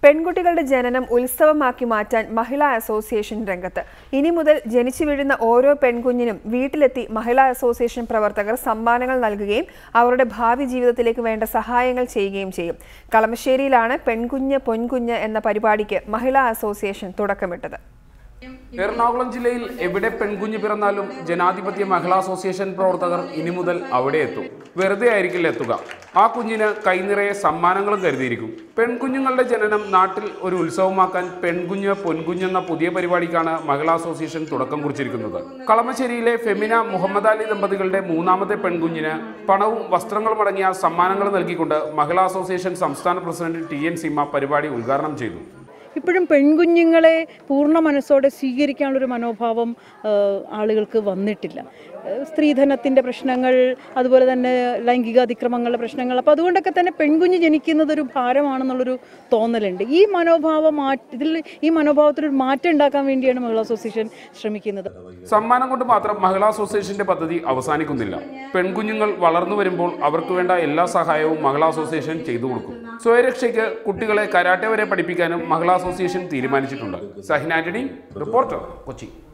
പെൺകുട്ടികളുടെ ജനനം ഉത്സവമാക്കി മാറ്റാൻ മഹിളാ അസോസിയേഷൻ രംഗത്ത് ഇനി മുതൽ ജനിച്ചു വീഴുന്ന ഓരോ പെൺകുഞ്ഞിനും വീട്ടിലെത്തി മഹിളാ അസോസിയേഷൻ പ്രവർത്തകർ സമ്മാനങ്ങൾ നൽകുകയും അവരുടെ ഭാവി ജീവിതത്തിലേക്ക് വേണ്ട സഹായങ്ങൾ ചെയ്യുകയും ചെയ്യും കളമശ്ശേരിയിലാണ് പെൺകുഞ്ഞ് പൊൻകുഞ്ഞ് എന്ന പരിപാടിക്ക് മഹിളാ അസോസിയേഷൻ തുടക്കമിട്ടത് എറണാകുളം ജില്ലയിൽ എവിടെ പെൺകുഞ്ഞ് പിറന്നാലും ജനാധിപത്യ മഹിളാ അസോസിയേഷൻ പ്രവർത്തകർ ഇനി മുതൽ അവിടെ എത്തും വെറുതെ ആയിരിക്കില്ല എത്തുക ആ കുഞ്ഞിന് കൈനിറയെ സമ്മാനങ്ങളും കരുതിയിരിക്കും പെൺകുഞ്ഞുങ്ങളുടെ ജനനം നാട്ടിൽ ഒരു ഉത്സവമാക്കാൻ പെൺകുഞ്ഞ് പൊൻകുഞ്ഞെന്ന പുതിയ പരിപാടിക്കാണ് മഹിളാ അസോസിയേഷൻ തുടക്കം കുറിച്ചിരിക്കുന്നത് കളമശ്ശേരിയിലെ ഫെമിന മുഹമ്മദ് അലി ദമ്പതികളുടെ മൂന്നാമത്തെ പെൺകുഞ്ഞിന് പണവും വസ്ത്രങ്ങളും അടങ്ങിയ സമ്മാനങ്ങൾ നൽകിക്കൊണ്ട് മഹിളാ അസോസിയേഷൻ സംസ്ഥാന പ്രസിഡന്റ് ടി എൻ സീമ പരിപാടി ഉദ്ഘാടനം ചെയ്തു ഇപ്പോഴും പെൺകുഞ്ഞുങ്ങളെ പൂർണ്ണ മനസ്സോടെ സ്വീകരിക്കാനുള്ളൊരു മനോഭാവം ആ, ആളുകൾക്ക് വന്നിട്ടില്ല ആ, സ്ത്രീധനത്തിൻ്റെ പ്രശ്നങ്ങൾ അതുപോലെ തന്നെ ലൈംഗിക അതിക്രമങ്ങളുടെ പ്രശ്നങ്ങൾ അപ്പോൾ അതുകൊണ്ടൊക്കെ തന്നെ പെൺകുഞ്ഞ് ജനിക്കുന്നത് ഒരു ഭാരമാണെന്നുള്ളൊരു തോന്നലുണ്ട് ഈ മനോഭാവം മാറ്റി ഇതിൽ ഈ മനോഭാവത്തിലൊരു മാറ്റം ഉണ്ടാക്കാൻ വേണ്ടിയാണ് മഹിളാ അസോസിയേഷൻ ശ്രമിക്കുന്നത് സമ്മാനം കൊണ്ട് മാത്രം മഹിളാ അസോസിയേഷന്റെ പദ്ധതി അവസാനിക്കുന്നില്ല പെൺകുഞ്ഞുങ്ങൾ വളർന്നു വരുമ്പോൾ അവർക്ക് വേണ്ട എല്ലാ സഹായവും മഹിളാ അസോസിയേഷൻ ചെയ്തു കൊടുക്കും സ്വയരക്ഷയ്ക്ക് കുട്ടികളെ കരാട്ടെ വരെ പഠിപ്പിക്കാനും മഹിളാ അസോസിയേഷൻ തീരുമാനിച്ചിട്ടുണ്ട് സഹിൻ ആന്റണി റിപ്പോർട്ടർ കൊച്ചി